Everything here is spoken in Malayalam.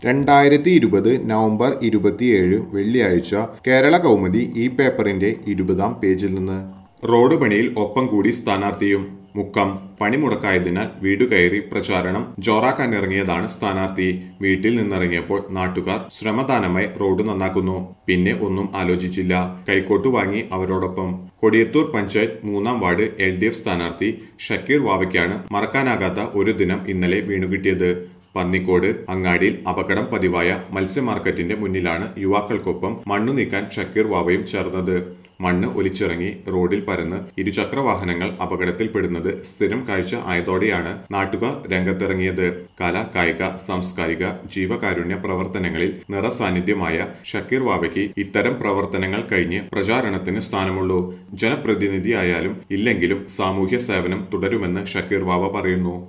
രണ്ടായിരത്തി ഇരുപത് നവംബർ ഇരുപത്തിയേഴ് വെള്ളിയാഴ്ച കേരള കൗമുദി ഈ പേപ്പറിന്റെ ഇരുപതാം പേജിൽ നിന്ന് റോഡ് പണിയിൽ ഒപ്പം കൂടി സ്ഥാനാർത്ഥിയും മുക്കം പണിമുടക്കായതിനാൽ വീടു കയറി പ്രചാരണം ജോറാക്കാനിറങ്ങിയതാണ് സ്ഥാനാർത്ഥി വീട്ടിൽ നിന്നിറങ്ങിയപ്പോൾ നാട്ടുകാർ ശ്രമദാനമായി റോഡ് നന്നാക്കുന്നു പിന്നെ ഒന്നും ആലോചിച്ചില്ല കൈക്കോട്ട് വാങ്ങി അവരോടൊപ്പം കൊടിയത്തൂർ പഞ്ചായത്ത് മൂന്നാം വാർഡ് എൽ ഡി എഫ് സ്ഥാനാർത്ഥി ഷക്കീർ വാവയ്ക്കാണ് മറക്കാനാകാത്ത ഒരു ദിനം ഇന്നലെ വീണുകിട്ടിയത് പന്നിക്കോട് അങ്ങാടിയിൽ അപകടം പതിവായ മത്സ്യ മാർക്കറ്റിന്റെ മുന്നിലാണ് യുവാക്കൾക്കൊപ്പം മണ്ണു നീക്കാൻ ഷക്കീർ വാവയും ചേർന്നത് മണ്ണ് ഒലിച്ചിറങ്ങി റോഡിൽ പരന്ന് ഇരുചക്ര വാഹനങ്ങൾ അപകടത്തിൽപ്പെടുന്നത് സ്ഥിരം കാഴ്ച ആയതോടെയാണ് നാട്ടുകാർ രംഗത്തിറങ്ങിയത് കല കായിക സാംസ്കാരിക ജീവകാരുണ്യ പ്രവർത്തനങ്ങളിൽ നിറസാന്നിധ്യമായ ഷക്കീർ വാവയ്ക്ക് ഇത്തരം പ്രവർത്തനങ്ങൾ കഴിഞ്ഞ് പ്രചാരണത്തിന് സ്ഥാനമുള്ളൂ ജനപ്രതിനിധിയായാലും ഇല്ലെങ്കിലും സാമൂഹ്യ സേവനം തുടരുമെന്ന് ഷക്കീർ വാവ പറയുന്നു